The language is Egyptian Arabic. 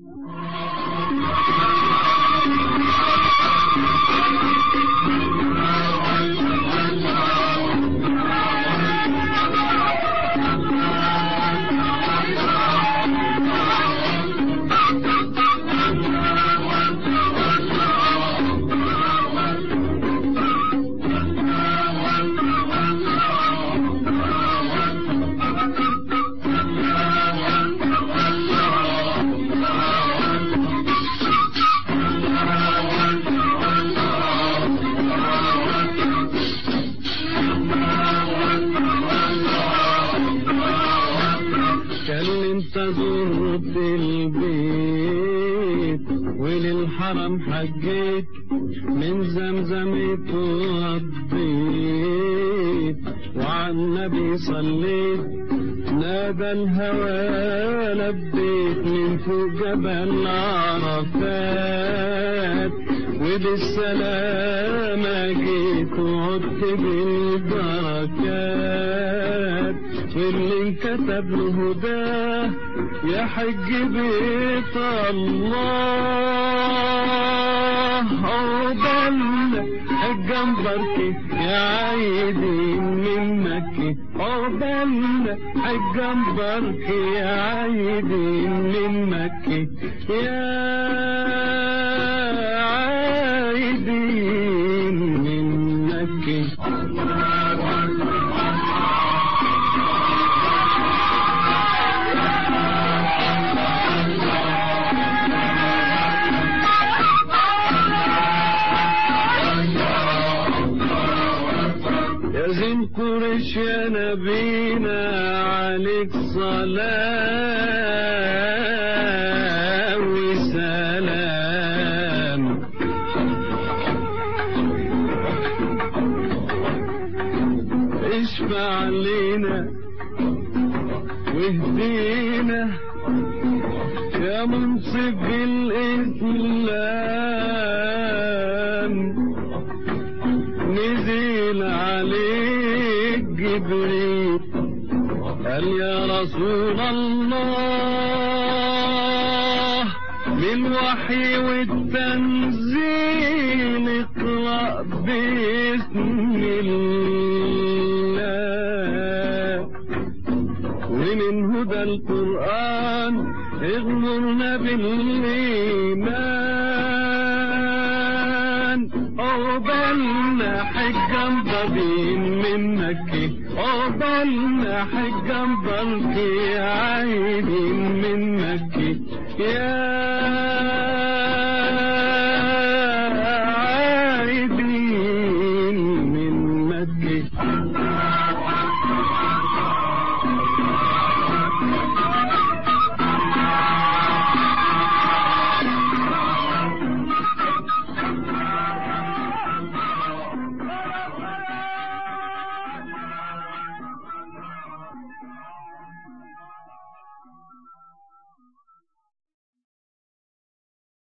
كان انت زرت البيت وللحرم حجيت من زمزم اتوضيت وعلى النبي صليت نادى الهوى لبيت من فوق جبل عرفات وبالسلامة جيت وعدت بالبركات واللي انكتب له هداه يا حج بيت الله عقبالنا حج مباركي يا عايدين من مكة عقبالنا حج مباركي يا عايدين من مكة يا عايدين من مكة يا زين قريش يا نبينا عليك صلاة وسلام اشفع لنا واهدينا يا منصف الإسلام نزل عليك جبريل قال يا رسول الله بالوحي والتنزيل اقرأ باسم الله ومن هدى القرآن اغمرنا بالإيمان عقبالنا حجا بابين من مكة عقبالنا حجا بلقي عينين من مكة يا عايدين من مكة